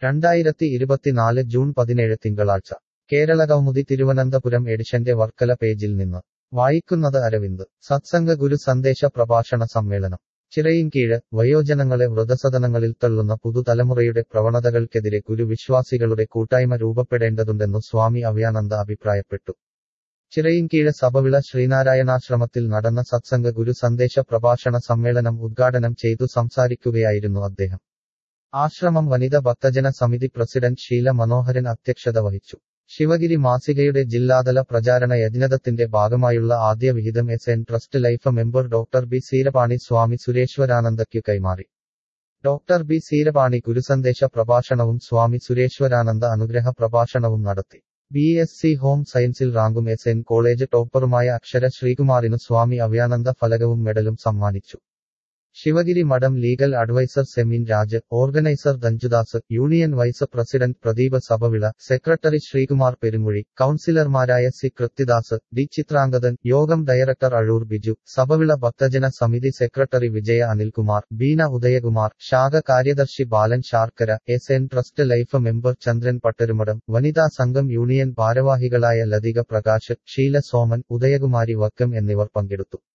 രണ്ടായിരത്തി ഇരുപത്തിനാല് ജൂൺ പതിനേഴ് തിങ്കളാഴ്ച കേരളകൗമുദി തിരുവനന്തപുരം എഡിഷന്റെ വർക്കല പേജിൽ നിന്ന് വായിക്കുന്നത് അരവിന്ദ് സത്സംഗ ഗുരു സന്ദേശ പ്രഭാഷണ സമ്മേളനം ചിറയിൻകീഴ് വയോജനങ്ങളെ വൃതസദനങ്ങളിൽ തള്ളുന്ന പുതുതലമുറയുടെ പ്രവണതകൾക്കെതിരെ ഗുരുവിശ്വാസികളുടെ കൂട്ടായ്മ രൂപപ്പെടേണ്ടതുണ്ടെന്നു സ്വാമി അവ്യാനന്ദ അഭിപ്രായപ്പെട്ടു ചിറയിൻകീഴ് സഭവിള ശ്രീനാരായണാശ്രമത്തിൽ നടന്ന സത്സംഗ ഗുരു സന്ദേശ പ്രഭാഷണ സമ്മേളനം ഉദ്ഘാടനം ചെയ്തു സംസാരിക്കുകയായിരുന്നു അദ്ദേഹം ആശ്രമം വനിത ഭക്തജന സമിതി പ്രസിഡന്റ് ഷീല മനോഹരൻ അധ്യക്ഷത വഹിച്ചു ശിവഗിരി മാസികയുടെ ജില്ലാതല പ്രചാരണ യജ്ഞത്തിന്റെ ഭാഗമായുള്ള ആദ്യ വിഹിതം S N trust life member doctor B Seerapani Swami സുരേശ്വരാനന്ദയ്ക്കു കൈമാറി ഡോക്ടർ ബി സീരപാണി ഗുരുസന്ദേശ പ്രഭാഷണവും സ്വാമി സുരേശ്വരാനന്ദ അനുഗ്രഹ പ്രഭാഷണവും നടത്തി ബി എസ് സി ഹോം സയൻസിൽ റാങ്കും എസ് എൻ കോളേജ് ടോപ്പറുമായ അക്ഷര ശ്രീകുമാറിനു സ്വാമി അവ്യാനന്ദ ഫലകവും മെഡലും സമ്മാനിച്ചു Sivagiri Mutt legal adviser Semeen Raj organiser Danjudas union vice president Pradeep Sabhavila secretary Sreekumar Perumuzhi കൌൺസിലർമാരായ സി കൃത്തിദാസ് ഡി ചിത്രാംഗതൻ യോഗം ഡയറക്ടർ അഴൂർ ബിജു സഭവിള ഭക്തജന സമിതി സെക്രട്ടറി വിജയ അനിൽകുമാർ ബീന ഉദയകുമാർ ശാഖ കാര്യദർശി Balan Sarkara S N trust life member Chandran Pattarumadom വനിതാ സംഘം യൂണിയൻ ഭാരവാഹികളായ ലതിക പ്രകാശ് ഷീല സോമൻ ഉദയകുമാരി വക്കം എന്നിവർ പങ്കെടുത്തു